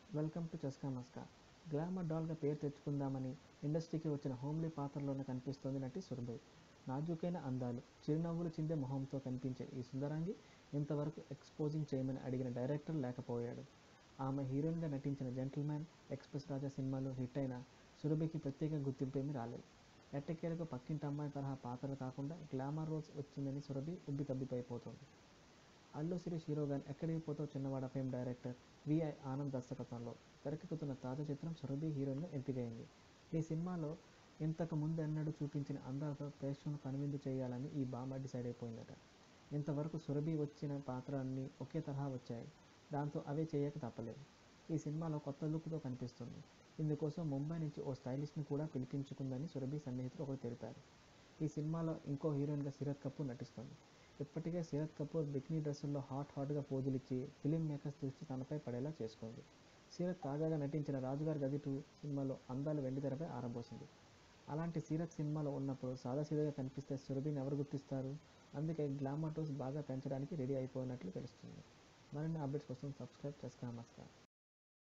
welcome to Chaska Maska glamour డాల్గా పేరు తెచ్చుకుందామని ఇండస్ట్రీకి వచ్చిన హోమ్లీ పాత్రలోనే కనిపిస్తోంది నటి సురభి నాజూకైన అందాలు చిరునవ్వులు చిందే మొహంతో కనిపించే ఈ సుందరాంగి ఇంతవరకు ఎక్స్పోజింగ్ చేయమని అడిగిన డైరెక్టర్ లేకపోయాడు ఆమె హీరోయిన్గా నటించిన జెంటిల్మ్యాన్ ఎక్స్ప్రెస్ రాజా సినిమాలు హిట్ అయిన సురభికి ప్రత్యేక గుర్తింపు ఏమీ రాలేదు ఎట్టకేలకు పక్కింటి అమ్మాయి తరహా పాత్రలు కాకుండా గ్లామర్ రోల్స్ వచ్చిందని సురభి ఉబ్బి తబ్బిపైపోతుంది అల్లు శిరీష్ హీరోగా ఎక్కడికి పోతావు చిన్నవాడ ఫేమ్ డైరెక్టర్ విఐ ఆనంద్ దర్శకత్వంలో తెరకెక్కుతున్న తాజా చిత్రం సురభి హీరోయిన్గా ఎంపికైంది ఈ సినిమాలో ఇంతకు ముందు ఎన్నడూ చూపించిన అందాలతో ప్రేక్షకులను కనువిందు చేయాలని ఈ బామ్మ డిసైడ్ అయిపోయిందట ఇంతవరకు సురభి వచ్చిన పాత్ర అన్నీ ఒకే తరహా వచ్చాయి దాంతో అవే చేయక తప్పలేదు ఈ సినిమాలో కొత్త లుక్తో కనిపిస్తుంది ఇందుకోసం ముంబై నుంచి ఓ స్టైలిష్ని కూడా పిలిపించుకుందని సురభి సన్నిహితులు ఒకరు తెలిపారు ఈ సినిమాలో ఇంకో హీరోయిన్గా సిరత్ కపూర్ నటిస్తుంది ఇప్పటికే సిరత్ కపూర్ బికినీ డ్రెస్సుల్లో హాట్ హాట్గా పోజులిచ్చి ఫిలిం మేకర్స్ దృష్టి తనపై పడేలా చేసుకుంది సీరత్ తాజాగా నటించిన రాజుగారి గది టూ సినిమాలో అందాలు వెండితెరపై ఆరంభోసింది అలాంటి సీరత్ సినిమాలో ఉన్నప్పుడు సాదాసీదాగా కనిపిస్తే సురభిని ఎవరు గుర్తిస్తారు అందుకే గ్లామర్ డోస్ బాగా పెంచడానికి రెడీ అయిపోయినట్లు తెలుస్తుంది మరిన్ని అప్డేట్స్ కోసం సబ్స్క్రైబ్ చేసుకో నమస్కారం